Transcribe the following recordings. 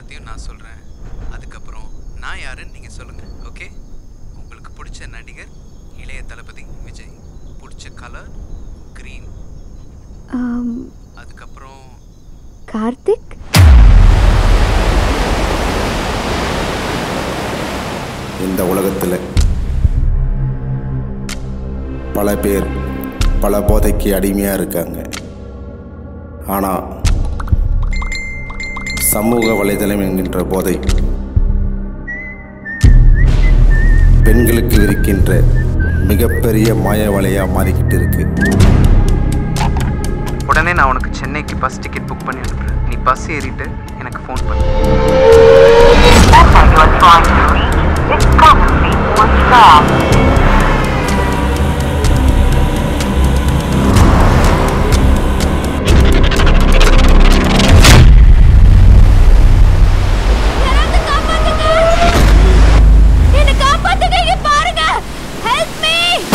பற்றியும் நான் சொல்கிறேன் அதுக்கப்புறம் நான் யாருன்னு நீங்கள் சொல்லுங்கள் ஓகே உங்களுக்கு பிடிச்ச நடிகர் இளைய தளபதி விஜய் பிடிச்ச கலர் க்ரீன் ஆம், அதுக்கப்புறம் கார்த்திக் இந்த உலகத்தில் பல பேர் பல போதைக்கு அடிமையாக இருக்காங்க ஆனால் சமூக வலைதளம் என்கின்ற போதை பெண்களுக்கு இருக்கின்ற மிகப்பெரிய மாய வலையாக மாறிக்கிட்டு இருக்கு உடனே நான் உனக்கு சென்னைக்கு பஸ் டிக்கெட் புக் பண்ணி அனுப்புகிறேன் நீ பஸ் ஏறிட்டு எனக்கு ஃபோன் பண்ணு number you are trying to reach is currently switched off. என்ன காப்பாத்துங்க இங்க பாருங்க ஹெல்ப் மீ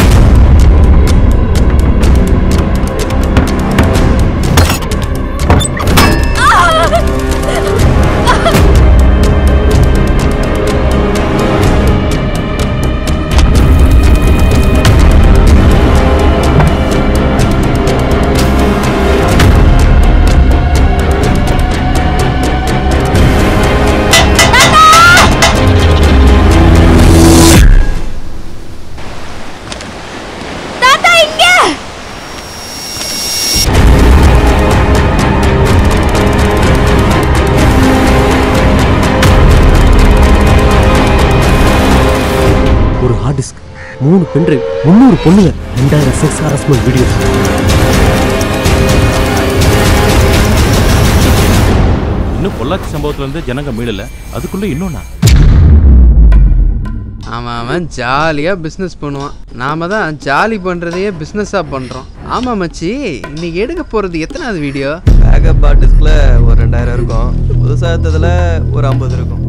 தாத்தா இங்க ஒரு ஹார்ட் டிஸ்க் மூணு பென்ட்ரைவ் முந்நூறு பொண்ணுங்க ரெண்டாயிரம் செக்ஸ் ஹராஸ்மெண்ட் வீடியோ இன்னும் பொள்ளாச்சி சம்பவத்துல இருந்து ஜனங்க மீளல அதுக்குள்ள இன்னொன்னா அவன் அவன் ஜாலியாக பிஸ்னஸ் பண்ணுவான் நாம தான் ஜாலி பண்ணுறதையே பிஸ்னஸாக பண்ணுறோம் ஆமாம் மச்சி இன்னைக்கு எடுக்க போகிறது எத்தனாவது வீடியோ பேக்கப் ஆர்டிஸ்டில் ஒரு ரெண்டாயிரம் இருக்கும் புதுசாக எடுத்ததில் ஒரு ஐம்பது இருக்கும்